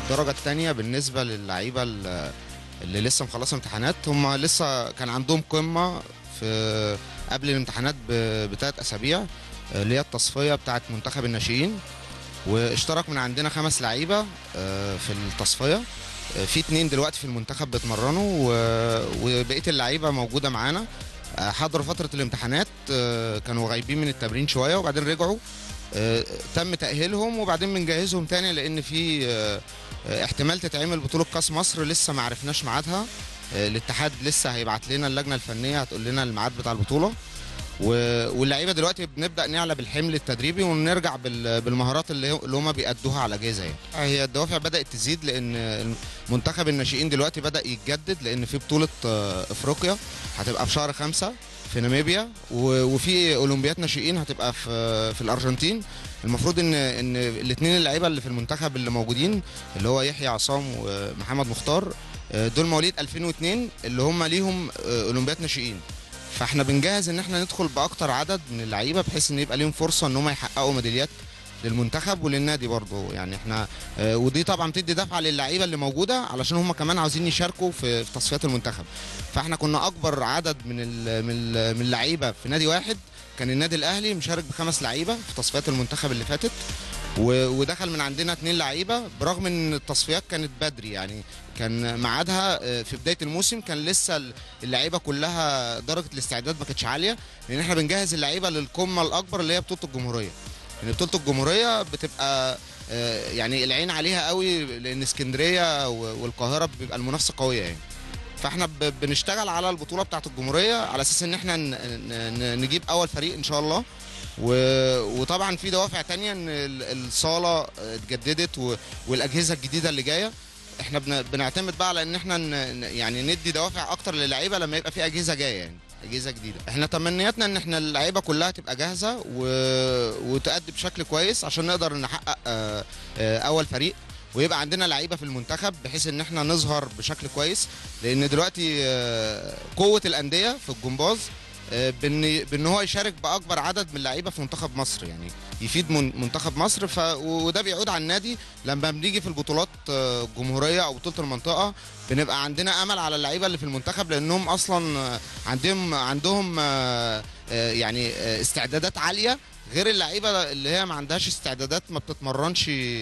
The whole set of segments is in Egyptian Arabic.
الدرجه الثانيه بالنسبه للعيبه ال- اللي لسه مخلصه امتحانات هم لسه كان عندهم قمه في قبل الامتحانات بثلاث اسابيع آه، اللي هي التصفيه بتاعه منتخب الناشئين واشترك من عندنا خمس لعيبه آه، في التصفيه آه، في اتنين دلوقتي في المنتخب بيتمرنوا و- وبقيه اللعيبه موجوده معانا آه، حضروا فتره الامتحانات آه، كانوا غايبين من التمرين شويه وبعدين رجعوا آه، تم تاهيلهم وبعدين بنجهزهم تاني لان في آه، آه، احتمال تتعمل بطوله كاس مصر لسه ما عرفناش ميعادها آه، الاتحاد لسه هيبعت لنا اللجنه الفنيه هتقول لنا الميعاد بتاع البطوله و- واللعيبه دلوقتي بنبدا نعلى بالحمل التدريبي ونرجع بال- بالمهارات اللي هو- اللي هم بيأدوها على اجهزه يعني هي الدوافع بدات تزيد لان منتخب الناشئين دلوقتي بدا يتجدد لان في بطوله آه، افريقيا هتبقى في شهر خمسة في ناميبيا و- وفي اولمبياد ناشئين هتبقى في في الارجنتين المفروض ان ان الاثنين اللعيبه اللي في المنتخب اللي موجودين اللي هو يحيى عصام ومحمد مختار آه، دول مواليد 2002 اللي هم ليهم آه، اولمبياد ناشئين فاحنا بنجهز ان احنا ندخل باكتر عدد من اللعيبه بحيث ان يبقى ليهم فرصه ان هم يحققوا ميداليات للمنتخب وللنادي برضه يعني احنا آه، ودي طبعا بتدي دفعه للعيبه اللي موجوده علشان هم كمان عاوزين يشاركوا في في تصفيات المنتخب فاحنا كنا اكبر عدد من ال من ال من اللعيبه في نادي واحد كان النادي الاهلي مشارك بخمس لعيبه في تصفيات المنتخب اللي فاتت و- ودخل من عندنا اتنين لعيبه برغم ان التصفيات كانت بدري يعني كان ميعادها آه، في بدايه الموسم كان لسه ال- اللعيبه كلها درجه الاستعداد ما كانتش عاليه لان احنا بنجهز اللعيبه للقمه الاكبر اللي هي بطوله الجمهوريه يعني بطوله الجمهوريه بتبقى آه، يعني العين عليها قوي لان اسكندريه و- والقاهره بيبقى المنافسه قويه يعني فاحنا ب- بنشتغل على البطوله بتاعه الجمهوريه على اساس ان احنا ن- ن- نجيب اول فريق ان شاء الله و- وطبعا في دوافع تانية ان ال- الصاله اتجددت و- والاجهزه الجديده اللي جايه احنا بن- بنعتمد بقى على ان احنا ن- ن- يعني ندي دوافع اكتر للعيبه لما يبقى في اجهزه جايه يعني اجهزه جديده احنا تمنياتنا ان احنا اللعيبه كلها تبقى جاهزه و... وتأدي بشكل كويس عشان نقدر نحقق آه، آه، اول فريق ويبقى عندنا لعيبه في المنتخب بحيث ان احنا نظهر بشكل كويس لان دلوقتي آه، قوه الانديه في الجمباز آه، بان بان هو يشارك باكبر عدد من اللعيبه في منتخب مصر يعني يفيد من- منتخب مصر ف وده بيعود على النادي لما بنيجي في البطولات آه، الجمهوريه او بطوله المنطقه بنبقى عندنا امل على اللعيبه اللي في المنتخب لانهم اصلا آه، عندهم عندهم آه، آه، يعني آه، استعدادات عاليه غير اللعيبه اللي هي ما عندهاش استعدادات ما بتتمرنش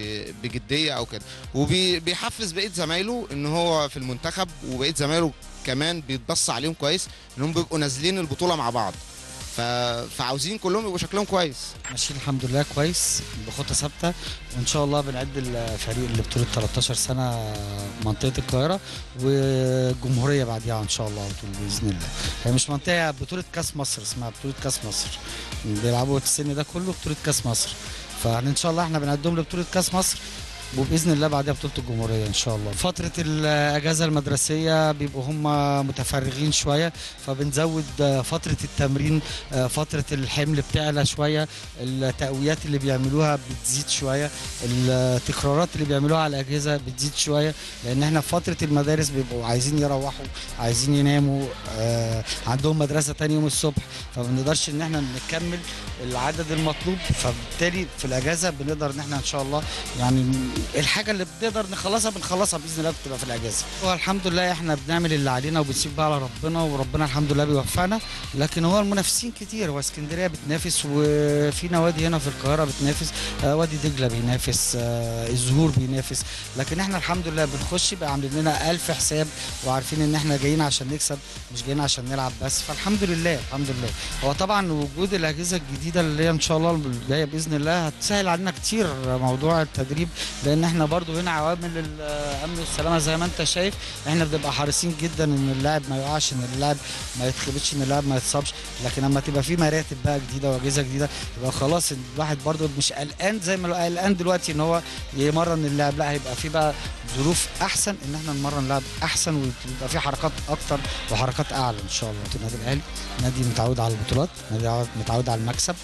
بجديه او كده وبيحفز بقيه زمايله ان هو في المنتخب وبقيه زمايله كمان بيتبص عليهم كويس انهم بيبقوا نازلين البطوله مع بعض ف... فعاوزين كلهم يبقوا شكلهم كويس ماشيين الحمد لله كويس بخطه ثابته وان شاء الله بنعد الفريق اللي بطوله 13 سنه منطقه القاهره والجمهوريه بعديها ان شاء الله على طول باذن الله هي مش منطقه بطوله كاس مصر اسمها بطوله كاس مصر بيلعبوا في السن ده كله بطوله كاس مصر فان شاء الله احنا بنقدم لبطوله كاس مصر وباذن الله بعدها بطوله الجمهوريه ان شاء الله فتره الاجازه المدرسيه بيبقوا هم متفرغين شويه فبنزود آه، فتره التمرين آه، فتره الحمل بتعلى شويه التقويات اللي بيعملوها بتزيد شويه التكرارات اللي بيعملوها على الاجهزه بتزيد شويه لان احنا في فتره المدارس بيبقوا عايزين يروحوا عايزين يناموا آه، عندهم مدرسه تاني يوم الصبح فما بنقدرش ان احنا نكمل العدد المطلوب فبالتالي في الاجازه بنقدر ان احنا ان شاء الله يعني الحاجه اللي بنقدر نخلصها بنخلصها باذن الله بتبقى في الاجازه هو الحمد لله احنا بنعمل اللي علينا وبنسيب بقى على ربنا وربنا الحمد لله بيوفقنا لكن هو المنافسين كتير هو اسكندريه بتنافس وفي نوادي هنا في القاهره بتنافس آه، وادي دجله بينافس آه، الزهور بينافس لكن احنا الحمد لله بنخش بقى عاملين لنا ألف حساب وعارفين ان احنا جايين عشان نكسب مش جايين عشان نلعب بس فالحمد لله الحمد لله هو طبعا وجود الاجهزه الجديده اللي هي ان شاء الله الجايه باذن الله هتسهل علينا كتير موضوع التدريب لان احنا برضو هنا عوامل الامن والسلامه زي ما انت شايف احنا بنبقى حريصين جدا ان اللاعب ما يقعش ان اللاعب ما يتخبطش ان اللاعب ما يتصابش لكن لما تبقى في مراتب بقى جديده واجهزه جديده يبقى خلاص الواحد برضو مش قلقان زي ما هو قلقان دلوقتي ان هو يمرن اللاعب لا هيبقى في بقى ظروف احسن ان احنا نمرن لاعب احسن ويبقى في حركات اكتر وحركات اعلى ان شاء الله النادي الاهلي نادي متعود على البطولات نادي متعود على المكسب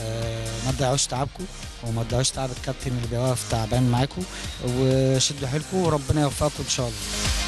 آه ما تضيعوش تعبكم وما تضيعوش تعب الكابتن اللي بيوقف تعبان معاكم وشدوا حيلكم وربنا يوفقكم ان شاء الله